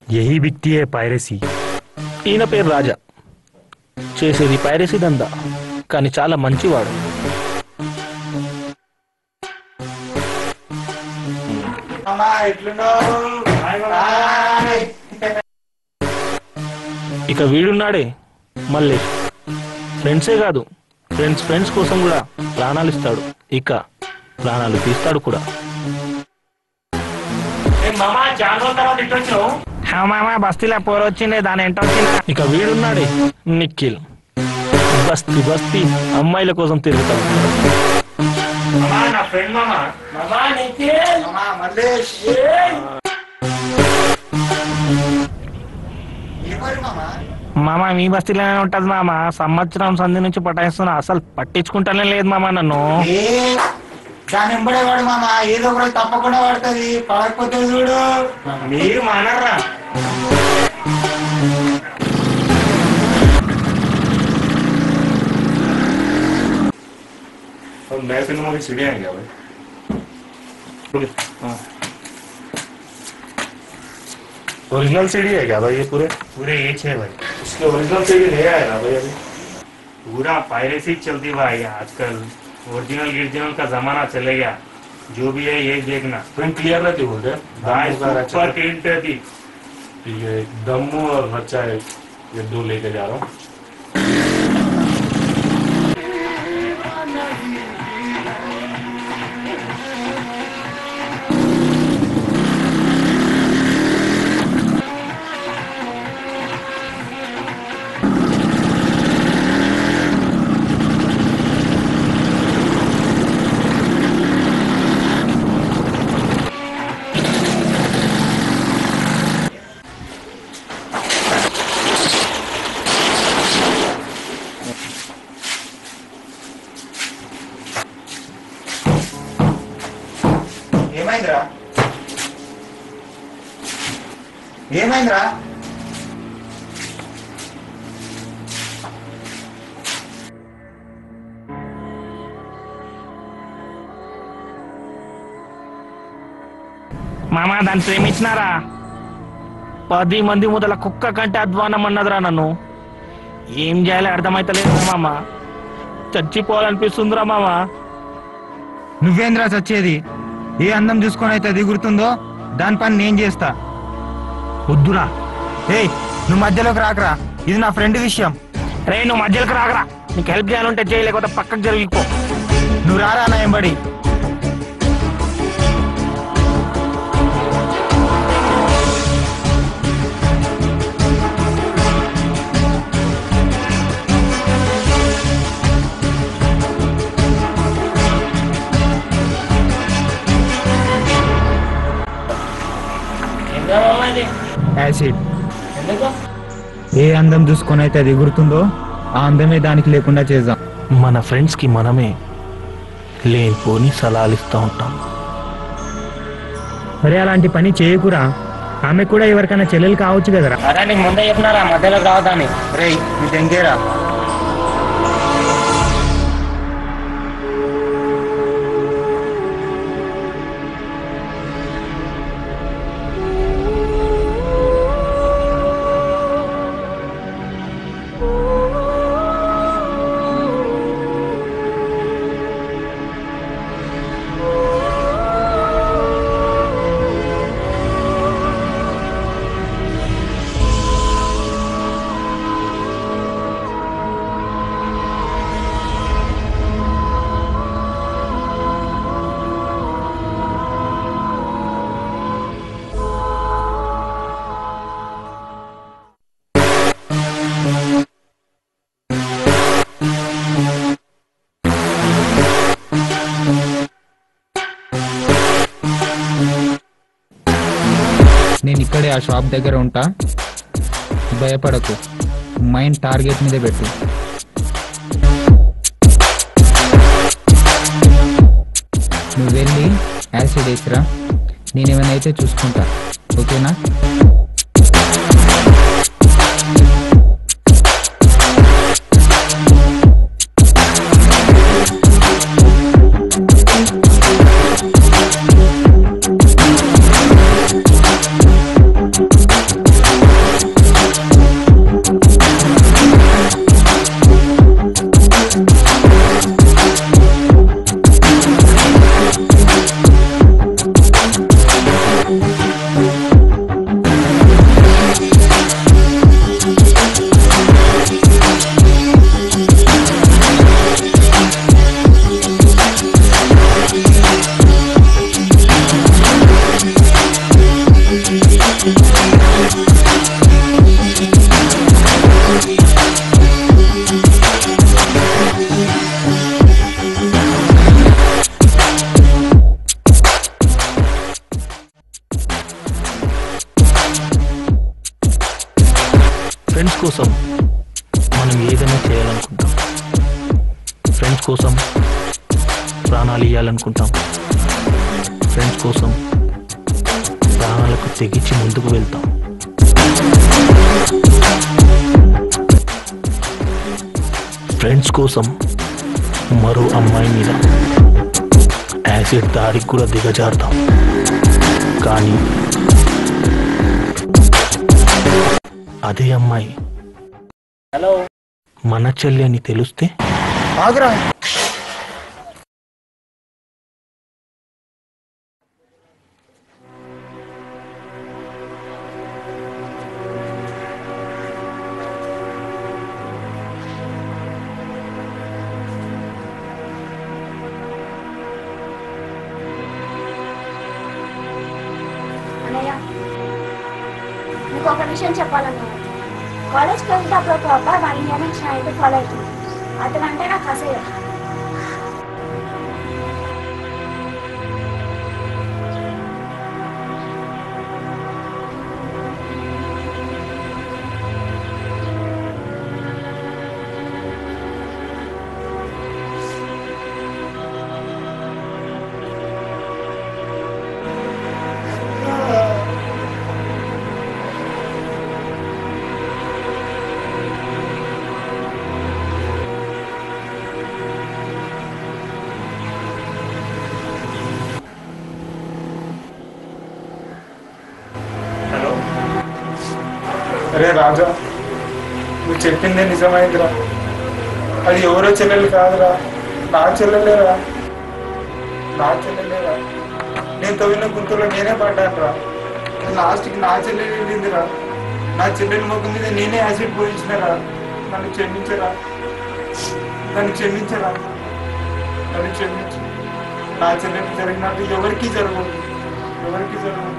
यही बिकती है पायरेसी ఈయన పేరు రాజా చేసేది పైరసీ దందా కానీ చాలా మంచివాడు ఇక వీడున్నాడే మళ్ళీ ఫ్రెండ్సే కాదు ఫ్రెండ్స్ ఫ్రెండ్స్ కోసం కూడా ప్రాణాలు ఇస్తాడు ఇక ప్రాణాలు తీస్తాడు కూడా మామా చాలా రోజుల తర్వాత ఇటు వచ్చినావు మామా బస్తీలో పోరు వచ్చిండే దాని ఎంట వచ్చిందా ఇక వీడున్నాడే నిఖిల్ బస్తీ బస్తీ అమ్మాయిల కోసం తిరుగుతాడు మామా నా ఫ్రెండ్ మామా మామా నిఖిల్ మామ మీ బస్తీలోనే ఉంటది మామ సంవత్సరం సంధి నుంచి పటాయిస్తున్నా అసలు పట్టించుకుంటానే లేదు మామ నన్ను ఏ దాని వెంబడే వాడు మామ ఏదో ఒక రోజు తప్పకుండా పడుతుంది పడకపోతే చూడు మీరు మానర్రా और नए फिल्मों की सीढ़ियाँ हैं क्या भाई ओरिजिनल सीडी है क्या भाई ये पूरे पूरे ये छह भाई इसके ओरिजिनल सीडी नहीं आया ना भाई अभी पूरा पायरेसी चलती भाई आजकल ओरिजिनल गिरिजिनल का जमाना चले गया जो भी है ये देखना प्रिंट क्लियर रहती बोल रहे भाई दम वगैरह सुपर अच्छा प्रिंट थी ये दम और बच्चा है ये दो लेके जा रहा हूँ ఏమైందిరా ఏమైందిరా మామ దాన్ని ప్రేమించినారా పది మంది మొదల కుక్క కంటే అధ్వానం అన్నదిరా నన్ను ఏం చేయాలో అర్థమైతలేదు మామ చచ్చిపోవాలనిపిస్తుందిరా మామ నువ్వేంద్రా చచ్చేది ఏ అందం చూసుకొని అయితే దిగురుతుందో దాని పని నేను చేస్తా వద్దురా ఏయ్ నువ్వు మధ్యలోకి రాకరా ఇది నా ఫ్రెండ్ విషయం రే నువ్వు మధ్యలోకి రాగరా నీకు హెల్ప్ చేయాలంటే చేయి లేకపోతే పక్కకు జరిగిపో నువ్వు రారా నా ఎంబడి యాసిడ్ ఏ అందం చూసుకొని అయితే అది ఎగురుతుందో ఆ అందమే దానికి లేకుండా చేద్దాం మన ఫ్రెండ్స్ కి మనమే లేనిపోని సలహాలు ఇస్తూ ఉంటాం మరి అలాంటి పని చేయకురా ఆమె కూడా ఎవరికైనా చెల్లెలు కావచ్చు కదరా అరే నీకు ముందే చెప్పినారా మధ్యలోకి రావద్దని రేయ్ ఇది ఎంగేరా నేను ఇక్కడే ఆ షాప్ దగ్గర ఉంటా భయపడకు మైండ్ టార్గెట్ మీద పెట్టు నువ్వు వెళ్ళి యాసిడ్ వేసిరా నేను ఏమైనా అయితే చూసుకుంటా ఓకేనా ఫ్రెండ్స్ కోసం ప్రాణాలు ఇవ్వాలనుకుంటాం ఫ్రెండ్స్ కోసం ప్రాణాలకు తెగించి ముందుకు వెళ్తాం ఫ్రెండ్స్ కోసం మరో అమ్మాయి మీద యాసిడ్ దాడికి కూడా దిగజారుతాం కానీ అదే అమ్మాయి హలో మన చెల్లి అని తెలిస్తే ఆగురా అన్నయ్య నీకు ఒక విషయం చెప్పాలన్నయ్య కాలేజ్కి వెళ్తే ఒక అబ్బాయి వన్ ఇయర్ నుంచి నా ఇంటికి ఫాలో అవుతుంది అతనంటే నాకు అసహ్యం హలో అరే రాజా నువ్వు చెప్పిందే నిజమైందిరా అది ఎవరో చెల్లెలు కాదురా నా చెల్లెలేరా నా చెల్లెలేరా నేను తవ్విన గుంతలో నేనే పడ్డాను రా లాస్ట్కి నా చెల్లెలు వెళ్ళిందిరా నా చెల్లెల ముఖం మీద నేనే యాసిడ్ పోయించినరా నన్ను క్షమించరా నన్ను క్షమించరా నన్ను క్షమించు నా చెల్లెలు జరిగినట్టు ఎవరికి జరగదు ఎవరికి జరగదు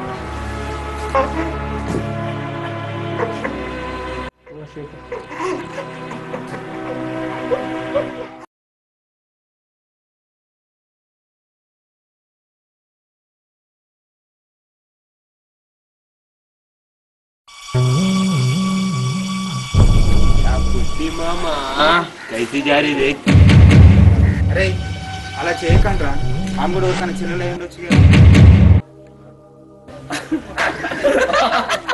పుట్టి మామా కైసి జారీ రే అరే అలా చేయకండ్రా ఆమె కూడా తన చెల్లెలు అయి ఉండొచ్చు కదా